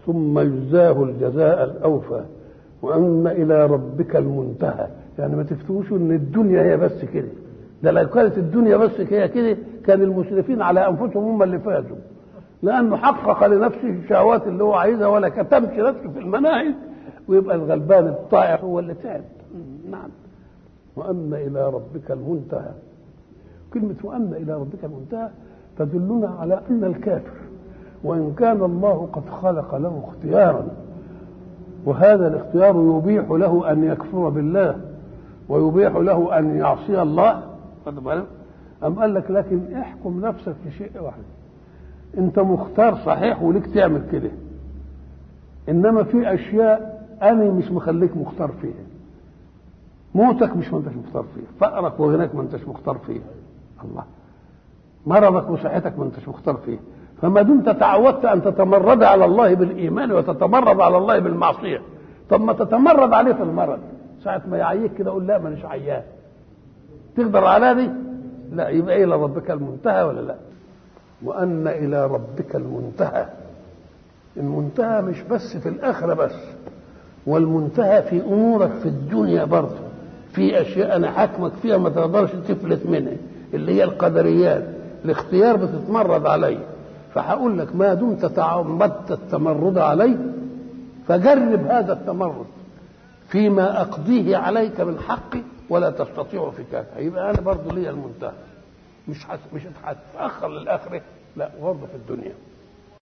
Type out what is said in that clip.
ثم يجزاه الجزاء الأوفى وأن إلى ربك المنتهى يعني ما تفتوش إن الدنيا هي بس كده ده لو كانت الدنيا بس هي كده كان المسرفين على أنفسهم هم اللي فازوا لأنه حقق لنفسه الشهوات اللي هو عايزها ولا كتمش نفسه في المناهج ويبقى الغلبان الطائع هو اللي تعب نعم وأن إلى ربك المنتهى كلمة وأن إلى ربك المنتهى تدلنا على أن الكافر وإن كان الله قد خلق له اختيارا وهذا الاختيار يبيح له أن يكفر بالله ويبيح له أن يعصي الله أم قال لك لكن احكم نفسك في شيء واحد أنت مختار صحيح وليك تعمل كده إنما في أشياء أنا مش مخليك مختار فيها موتك مش ما انتش مختار فيه فقرك وغناك ما انتش مختار فيه الله مرضك وصحتك ما انتش مختار فيه فما دمت تعودت ان تتمرد على الله بالايمان وتتمرد على الله بالمعصيه طب ما تتمرد عليه في المرض ساعة ما يعيك كده قول لا مانيش عيان تقدر على دي لا يبقى الى ربك المنتهى ولا لا وان الى ربك المنتهى المنتهى مش بس في الاخره بس والمنتهى في امورك في الدنيا برضه في اشياء انا حاكمك فيها ما تقدرش تفلت منها اللي هي القدريات الاختيار بتتمرد عليه فهقول لك ما دمت تعمدت التمرد عليه فجرب هذا التمرد فيما اقضيه عليك من حقي ولا تستطيع فكاكه يبقى انا برضه ليا المنتهى مش حس... مش هتتاخر للاخره لا برضه في الدنيا